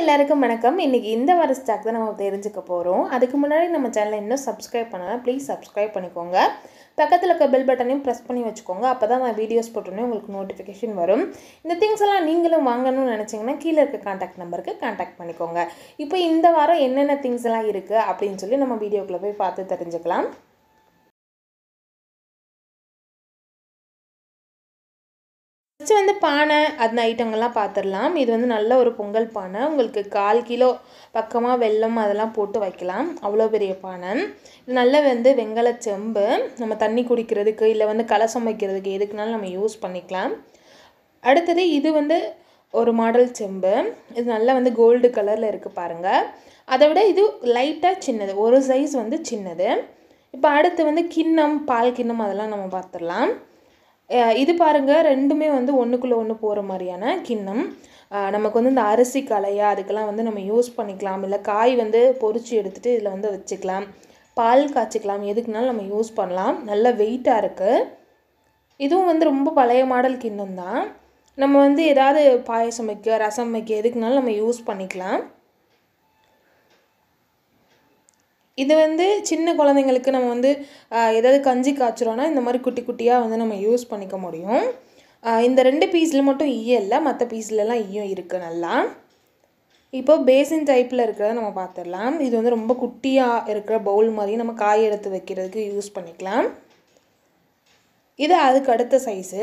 எல்லாருக்கும் வணக்கம் இன்றைக்கி இந்த வர ஸ்டாக் தான் நம்ம தெரிஞ்சுக்க போகிறோம் அதுக்கு முன்னாடி நம்ம சேனலை இன்னும் சப்ஸ்கிரைப் பண்ணலாம் ப்ளீஸ் சப்ஸ்கிரைப் பண்ணிக்கோங்க பக்கத்தில் இருக்க பெல் பட்டனையும் ப்ரெஸ் பண்ணி வச்சுக்கோங்க அப்போ தான் நான் வீடியோஸ் போட்டோன்னே உங்களுக்கு நோட்டிஃபிகேஷன் வரும் இந்த திங்ஸ் எல்லாம் நீங்களும் வாங்கணும்னு நினச்சிங்கன்னா கீழே இருக்க காண்டாக்ட் நம்பருக்கு காண்டாக்ட் பண்ணிக்கோங்க இப்போ இந்த வாரம் என்னென்ன திங்ஸ் எல்லாம் இருக்குது அப்படின்னு சொல்லி நம்ம வீடியோக்குள்ளே போய் பார்த்து தெரிஞ்சுக்கலாம் ஃபஸ்ட்டு வந்து பானை அந்த ஐட்டங்கள்லாம் பார்த்துடலாம் இது வந்து நல்ல ஒரு பொங்கல் பானை உங்களுக்கு கால் கிலோ பக்கமாக வெல்லம் அதெல்லாம் போட்டு வைக்கலாம் அவ்வளோ பெரிய பானை இது நல்ல வந்து வெங்கல செம்பு நம்ம தண்ணி குடிக்கிறதுக்கு இல்லை வந்து கலசம் வைக்கிறதுக்கு எதுக்குனாலும் நம்ம யூஸ் பண்ணிக்கலாம் அடுத்தது இது வந்து ஒரு மாடல் செம்பு இது நல்லா வந்து கோல்டு கலரில் இருக்குது பாருங்கள் அதை விட இது லைட்டாக சின்னது ஒரு சைஸ் வந்து சின்னது இப்போ அடுத்து வந்து கிண்ணம் பால் கிண்ணம் அதெல்லாம் நம்ம பார்த்துடலாம் அஹ் இது பாருங்கள் ரெண்டுமே வந்து ஒன்றுக்குள்ளே ஒன்று போகிற மாதிரியான கிண்ணம் அஹ் நமக்கு வந்து இந்த அரிசி கலையா அதுக்கெல்லாம் வந்து நம்ம யூஸ் பண்ணிக்கலாம் இல்லை காய் வந்து பொரிச்சு எடுத்துகிட்டு இதில் வந்து வச்சுக்கலாம் பால் காய்ச்சிக்கலாம் எதுக்குனாலும் நம்ம யூஸ் பண்ணலாம் நல்ல வெயிட்டாக இருக்குது இதுவும் வந்து ரொம்ப பழைய மாடல் கிண்ணம் தான் நம்ம வந்து ஏதாவது பாயசம் வைக்க ரசம் வைக்க எதுக்குனாலும் நம்ம யூஸ் பண்ணிக்கலாம் இது வந்து சின்ன குழந்தைங்களுக்கு நம்ம வந்து ஆஹ், ஏதாவது கஞ்சி காய்ச்சிரோன்னா இந்த மாதிரி குட்டி குட்டியாக வந்து நம்ம யூஸ் பண்ணிக்க முடியும் ஆஹ், இந்த ரெண்டு பீஸில் மட்டும் ஈயம் இல்லை மற்ற பீஸ்லலாம் ஈயம் இருக்குது நல்லா இப்போ பேசின் டைப்பில் இருக்கிறத நம்ம பார்த்துடலாம் இது வந்து ரொம்ப குட்டியாக இருக்கிற பவுல் மாதிரி நம்ம காய் எடுத்து வைக்கிறதுக்கு யூஸ் பண்ணிக்கலாம் இது அதுக்கு அடுத்த சைஸு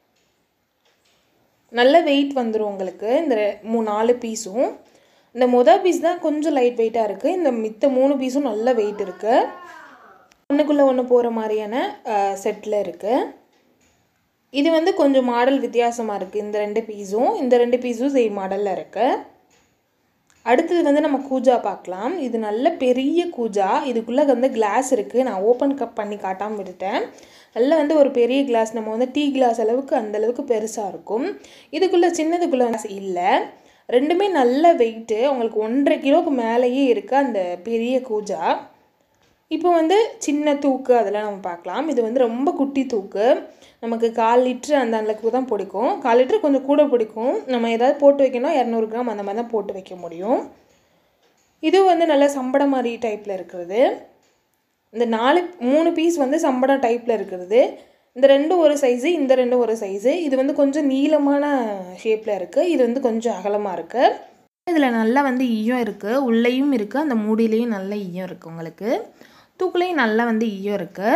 நல்ல வெயிட் வந்துடும் உங்களுக்கு இந்த ரெ- மூ நாலு பீஸும் இந்த மொதல் பீஸ் தான் கொஞ்சம் லைட் வெயிட்டாக இருக்குது இந்த மித்த மூணு பீஸும் நல்ல வெயிட் இருக்குது ஒன்றுக்குள்ளே ஒன்று போகிற மாதிரியான செட்டில் இருக்குது இது வந்து கொஞ்சம் மாடல் வித்தியாசமாக இருக்குது இந்த ரெண்டு பீஸும் இந்த ரெண்டு பீஸும் சேம் மாடலில் இருக்குது அடுத்தது வந்து நம்ம கூஜா பார்க்கலாம் இது நல்ல பெரிய கூஜா இதுக்குள்ளே வந்து கிளாஸ் இருக்குது நான் ஓப்பன் கப் பண்ணி காட்டாமல் விட்டுட்டேன் நல்ல வந்து ஒரு பெரிய கிளாஸ் நம்ம வந்து டீ கிளாஸ் அளவுக்கு அந்த அளவுக்கு பெருசாக இருக்கும் இதுக்குள்ளே சின்னதுக்குள்ளே கிளாஸ் இல்லை ரெண்டுமே நல்ல வெயிட்டு உங்களுக்கு ஒன்றரை கிலோவுக்கு மேலேயே இருக்குது அந்த பெரிய கூஜா இப்போ வந்து சின்ன தூக்கு அதெல்லாம் நம்ம பார்க்கலாம் இது வந்து ரொம்ப குட்டி தூக்கு நமக்கு கால் லிட்ரு அந்த அளவுக்கு தான் பிடிக்கும் கால் லிட்ரு கொஞ்சம் கூட பிடிக்கும் நம்ம ஏதாவது போட்டு வைக்கணும் இரநூறு கிராம் அந்த மாதிரி தான் போட்டு வைக்க முடியும் இது வந்து நல்ல சம்படம் மாதிரி டைப்பில் இருக்கிறது இந்த நாலு மூணு பீஸ் வந்து சம்படம் டைப்பில் இருக்கிறது இந்த ரெண்டும் ஒரு சைஸு இந்த ரெண்டும் ஒரு சைஸு இது வந்து கொஞ்சம் நீளமான ஷேப்பில் இருக்குது இது வந்து கொஞ்சம் அகலமாக இருக்குது இதில் நல்லா வந்து ஈயம் இருக்குது உள்ளேயும் இருக்குது அந்த மூடியிலையும் நல்ல ஈயம் இருக்குது உங்களுக்கு தூக்குலேயும் நல்லா வந்து ஈயம் இருக்குது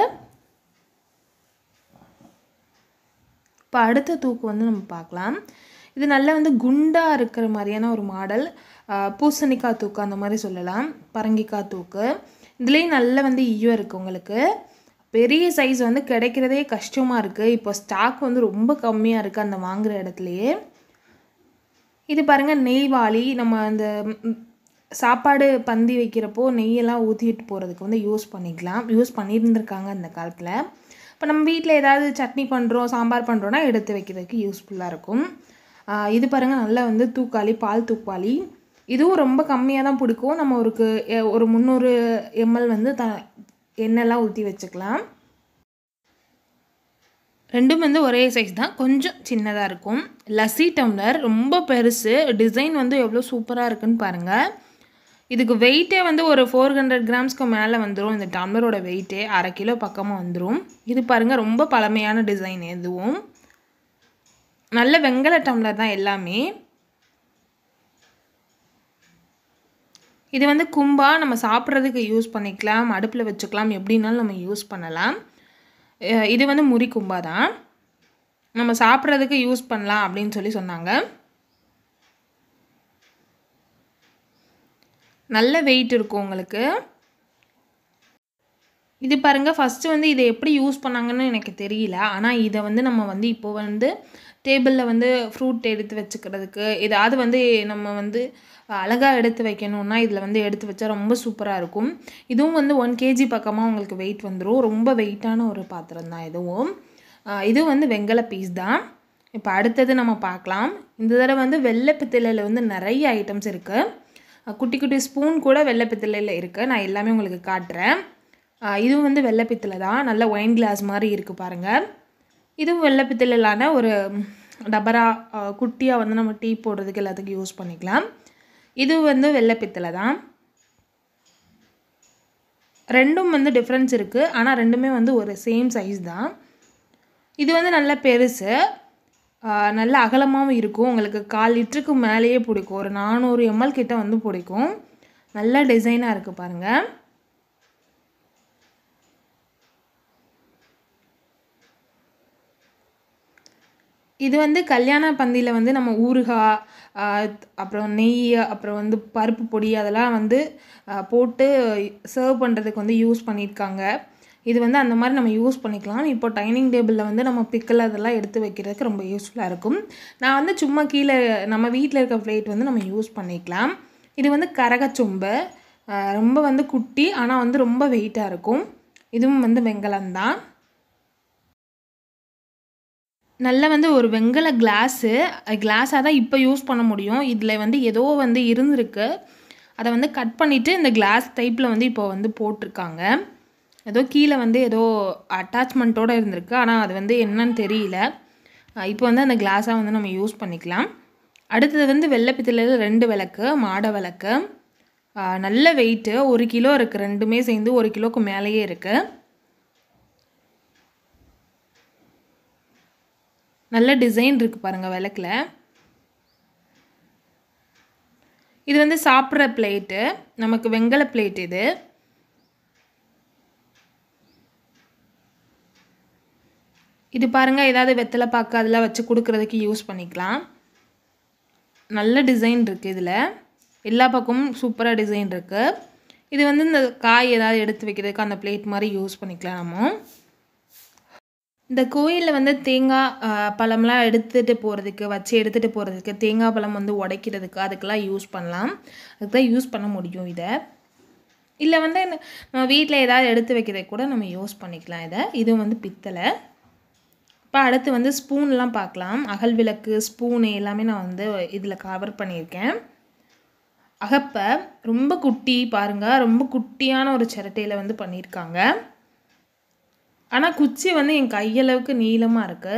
இப்போ அடுத்த தூக்கு வந்து நம்ம பார்க்கலாம் இது நல்லா வந்து குண்டாக இருக்கிற மாதிரியான ஒரு மாடல் பூசணிக்காய் தூக்கு அந்த மாதிரி சொல்லலாம் பரங்கிக்காய் தூக்கு இதுலேயும் நல்ல வந்து ஈயம் இருக்குது உங்களுக்கு பெரிய சைஸ் வந்து கிடைக்கிறதே கஷ்டமாக இருக்குது இப்போ ஸ்டாக் வந்து ரொம்ப கம்மியாக இருக்குது அந்த வாங்குகிற இடத்துலையே இது பாருங்கள் நெய்வாளி நம்ம அந்த ம், சாப்பாடு பந்தி வைக்கிறப்போ நெய்யெல்லாம் ஊற்றிட்டு போகிறதுக்கு வந்து யூஸ் பண்ணிக்கலாம் யூஸ் பண்ணியிருந்திருக்காங்க அந்த காலத்தில் இப்போ நம்ம வீட்டில் ஏதாவது சட்னி பண்ணுறோம் சாம்பார் பண்ணுறோன்னா எடுத்து வைக்கிறதுக்கு யூஸ்ஃபுல்லாக இருக்கும் ஆஹ் இது பாருங்கள் நல்லா வந்து தூக்காளி பால் தூக்காளி இதுவும் ரொம்ப கம்மியாக தான் பிடிக்கும் நம்ம ஒரு கு- ஒரு முந்நூறு எம்எல் வந்து த எண்ணெய்லாம் ஊற்றி வச்சுக்கலாம் ரெண்டும் வந்து ஒரே சைஸ் தான் கொஞ்சம் சின்னதாக இருக்கும் லஸ்ஸி டம்ளர் ரொம்ப பெருசு டிசைன் வந்து எவ்வளோ சூப்பராக இருக்குன்னு பாருங்கள் இதுக்கு வெயிட்டே வந்து ஒரு ஃபோர் ஹண்ட்ரட் கிராம்ஸ்க்கு மேலே வந்துடும் இந்த டம்ளரோட வெயிட்டே அரை கிலோ பக்கமாக வந்துடும் இது பாருங்கள் ரொம்ப பழமையான டிசைன் எதுவும் நல்ல வெங்கல டம்ளர் தான் எல்லாமே இது வந்து கும்பா நம்ம சாப்பிட்றதுக்கு யூஸ் பண்ணிக்கலாம் அடுப்பில் வச்சுக்கலாம் எப்படின்னாலும் நம்ம யூஸ் பண்ணலாம் அஹ் இது வந்து முறி கும்பா தான் நம்ம சாப்பிட்றதுக்கு யூஸ் பண்ணலாம் அப்படின்னு சொல்லி சொன்னாங்க நல்ல வெயிட் இருக்கும் உங்களுக்கு இது பாருங்கள் ஃபஸ்ட்டு வந்து இதை எப்படி யூஸ் பண்ணாங்கன்னு எனக்கு தெரியல ஆனால் இதை வந்து நம்ம வந்து இப்போ வந்து டேபிளில் வந்து ஃப்ரூட் எடுத்து வச்சுக்கிறதுக்கு ஏதாவது வந்து நம்ம வந்து அழகாக எடுத்து வைக்கணும்னா இதில் வந்து எடுத்து வச்சா ரொம்ப சூப்பராக இருக்கும் இதுவும் வந்து ஒன் கேஜி பக்கமாக உங்களுக்கு வெயிட் வந்துடும் ரொம்ப வெயிட்டான ஒரு பாத்திரம் தான் இதுவும் ஆஹ் இது வந்து வெங்கல பீஸ் தான் இப்போ அடுத்தது நம்ம பார்க்கலாம் இந்த தடவை வந்து வெள்ளை பித்தளையில் வந்து நிறைய ஐட்டம்ஸ் இருக்குது குட்டி குட்டி ஸ்பூன் கூட வெள்ளை பித்தளையில் இருக்குது நான் எல்லாமே உங்களுக்கு காட்டுறேன் ஆஹ் இதுவும் வந்து வெள்ளை பித்தளை தான் நல்ல ஒயின் கிளாஸ் மாதிரி இருக்குது பாருங்கள் இதுவும் வெள்ளை பித்தளையிலான ஒரு டபரா குட்டியாக வந்து நம்ம டீ போடுறதுக்கு எல்லாத்துக்கும் யூஸ் பண்ணிக்கலாம் இது வந்து வெள்ளை பித்தளை தான் ரெண்டும் வந்து டிஃப்ரென்ஸ் இருக்குது ஆனால் ரெண்டுமே வந்து ஒரு சேம் சைஸ் தான் இது வந்து நல்ல பெருசு ஆஹ் நல்ல அகலமாகவும் இருக்கும் உங்களுக்கு கால் லிட்டருக்கு மேலேயே பிடிக்கும் ஒரு நானூறு எம்எல் கிட்ட வந்து பிடிக்கும் நல்ல டிசைனாக இருக்குது பாருங்கள் இது வந்து கல்யாண பந்தியில் வந்து நம்ம ஊறுகாய் ஆஹ் அப்புறம் நெய் அப்புறம் வந்து பருப்பு பொடி அதெல்லாம் வந்து ஆஹ் போட்டு சர்வ் பண்ணுறதுக்கு வந்து யூஸ் பண்ணியிருக்காங்க இது வந்து அந்த மாதிரி நம்ம யூஸ் பண்ணிக்கலாம் இப்போ டைனிங் டேபிளில் வந்து நம்ம பிக்கல் அதெல்லாம் எடுத்து வைக்கிறதுக்கு ரொம்ப யூஸ்ஃபுல்லாக இருக்கும் நான் வந்து சும்மா கீழே நம்ம வீட்டில் இருக்க பிளேட் வந்து நம்ம யூஸ் பண்ணிக்கலாம் இது வந்து கரகச்சொம்பு ஆஹ் ரொம்ப வந்து குட்டி ஆனால் வந்து ரொம்ப வெயிட்டாக இருக்கும் இதுவும் வந்து வெங்கலம் தான் நல்ல வந்து ஒரு வெங்கல கிளாஸு கிளாஸாக தான் இப்போ யூஸ் பண்ண முடியும் இதில் வந்து ஏதோ வந்து இருந்திருக்கு அதை வந்து கட் பண்ணிவிட்டு இந்த கிளாஸ் டைப்பில் வந்து இப்போ வந்து போட்டிருக்காங்க ஏதோ கீழே வந்து ஏதோ அட்டாச்மெண்ட்டோடு இருந்திருக்கு ஆனால் அது வந்து என்னன்னு தெரியல அஹ் இப்போ வந்து அந்த கிளாஸாக வந்து நம்ம யூஸ் பண்ணிக்கலாம் அடுத்தது வந்து வெள்ளை பித்தளையில் ரெண்டு விளக்கு மாட விளக்கு அஹ் நல்ல வெயிட்டு ஒரு கிலோ இருக்குது ரெண்டுமே சேர்ந்து ஒரு கிலோக்கு மேலேயே இருக்குது நல்ல டிசைன் இருக்குது பாருங்கள் விளக்கில் இது வந்து சாப்பிட்ற பிளேட்டு நமக்கு வெங்கல பிளேட் இது இது பாருங்கள் ஏதாவது வெத்தலை பாக்கு அதெல்லாம் வச்சு கொடுக்குறதுக்கு யூஸ் பண்ணிக்கலாம் நல்ல டிசைன் இருக்குது இதில் எல்லா பக்கமும் சூப்பராக டிசைன் இருக்குது இது வந்து இந்த காய் ஏதாவது எடுத்து வைக்கிறதுக்கு அந்த பிளேட் மாதிரி யூஸ் பண்ணிக்கலாம் நம்ம இந்த கோயிலில் வந்து தேங்காய் ஆஹ், பழம்லாம் எடுத்துகிட்டு போகிறதுக்கு வச்சு எடுத்துகிட்டு போகிறதுக்கு தேங்காய் பழம் வந்து உடைக்கிறதுக்கு அதுக்கெல்லாம் யூஸ் பண்ணலாம் அதுக்கு தான் யூஸ் பண்ண முடியும் இதை இல்லை வந்து இந்த- நம்ம வீட்டில் ஏதாவது எடுத்து வைக்கிறதுக்கு கூட நம்ம யூஸ் பண்ணிக்கலாம் இதை இது வந்து பித்தளை இப்போ அடுத்து வந்து ஸ்பூன்லாம் பார்க்கலாம் அகல் விளக்கு ஸ்பூனு எல்லாமே நான் வந்து இதில் கவர் பண்ணியிருக்கேன் அகப்பை ரொம்ப குட்டி பாருங்கள் ரொம்ப குட்டியான ஒரு சிரட்டையில் வந்து பண்ணியிருக்காங்க ஆனால் குச்சி வந்து என் கையளவுக்கு நீளமாக இருக்கு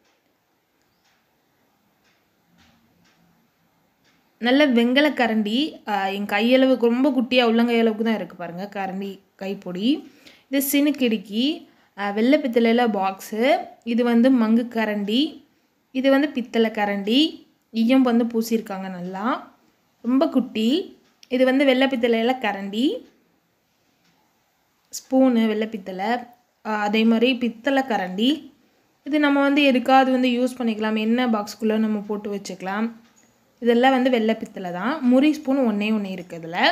நல்ல வெங்கல கரண்டி ஆஹ் என் கையளவுக்கு ரொம்ப குட்டியாக உள்ளங்கையளவுக்கு தான் இருக்குது பாருங்கள் கரண்டி கைப்பொடி இது சினுக்கிடுக்கி ஆஹ் வெள்ளை பித்தளையில் பாக்ஸு இது வந்து மங்கு கரண்டி இது வந்து பித்தளை கரண்டி ஈயம் வந்து பூசியிருக்காங்க நல்லா ரொம்ப குட்டி இது வந்து வெள்ளை பித்தளையில் கரண்டி ஸ்பூனு வெள்ளை பித்தளை ஆஹ் அதே மாதிரி பித்தளை கரண்டி இது நம்ம வந்து எதுக்காவது வந்து யூஸ் பண்ணிக்கலாம் என்ன பாக்ஸ்குள்ளே நம்ம போட்டு வச்சுக்கலாம் இதெல்லாம் வந்து வெள்ளை பித்தளை தான் முறி ஸ்பூன் ஒன்றே ஒன்று இருக்குது இதில்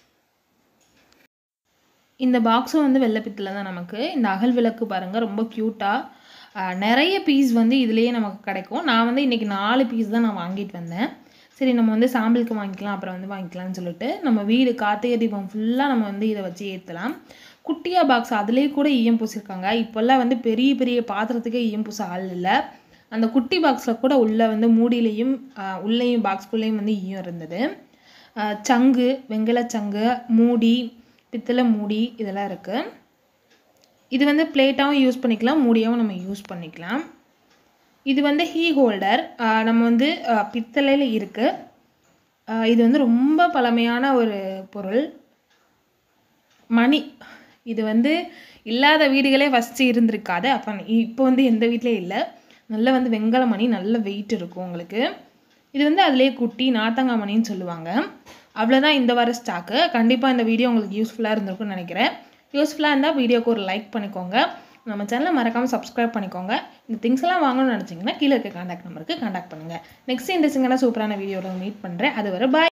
இந்த பாக்ஸும் வந்து வெள்ளை பித்தளை தான் நமக்கு இந்த அகல் விளக்கு பாருங்கள் ரொம்ப க்யூட்டாக நிறைய பீஸ் வந்து இதுலேயே நமக்கு கிடைக்கும் நான் வந்து இன்றைக்கி நாலு பீஸ் தான் நான் வாங்கிட்டு வந்தேன் சரி நம்ம வந்து சாம்பிளுக்கு வாங்கிக்கலாம் அப்புறம் வந்து வாங்கிக்கலாம்னு சொல்லிட்டு நம்ம வீடு கார்த்திகை தீபம் ஃபுல்லாக நம்ம வந்து இதை வச்சு ஏற்றலாம் குட்டியாக பாக்ஸ் அதுலேயே கூட ஈயம் பூசிருக்காங்க இப்போல்லாம் வந்து பெரிய பெரிய பாத்திரத்துக்கே ஈயம் பூச ஆள் இல்லை அந்த குட்டி பாக்ஸில் கூட உள்ளே வந்து மூடியிலையும் ஆஹ், உள்ளேயும் பாக்ஸ்குள்ளேயும் வந்து ஈயம் இருந்தது ஆஹ், சங்கு வெங்கல சங்கு மூடி பித்தளை மூடி இதெல்லாம் இருக்குது இது வந்து பிளேட்டாகவும் யூஸ் பண்ணிக்கலாம் மூடியாகவும் நம்ம யூஸ் பண்ணிக்கலாம் இது வந்து ஹீ ஹோல்டர் நம்ம வந்து பித்தளையில் இருக்குது இது வந்து ரொம்ப பழமையான ஒரு பொருள் மணி இது வந்து இல்லாத வீடுகளே ஃபஸ்ட்டு இருந்திருக்காது அப்போ இப்போ வந்து எந்த வீட்லேயும் இல்லை நல்ல வந்து வெங்கல மணி நல்ல வெயிட் இருக்கும் உங்களுக்கு இது வந்து அதிலே குட்டி நாத்தங்காய் மணின்னு சொல்லுவாங்க அவ்வளோதான் இந்த வார ஸ்டாக்கு கண்டிப்பாக இந்த வீடியோ உங்களுக்கு யூஸ்ஃபுல்லாக இருந்திருக்கும்னு நினைக்கிறேன் யூஸ்ஃபுல்லாக இருந்தால் வீடியோக்கு ஒரு லைக் பண்ணிக்கோங்க நம்ம சேனலை மறக்காமல் சப்ஸ்கிரைப் பண்ணிக்கோங்க இந்த திங்ஸ் எல்லாம் வாங்கணும்னு நினச்சிங்கன்னா கீழே இருக்க காண்டாக்ட் நம்பருக்கு காண்டாக்ட் பண்ணுங்கள் நெக்ஸ்ட் இந்த சிங்கனா சூப்பரான வீடியோவில் மீட் பண்ணுறேன் அது வரை பாய்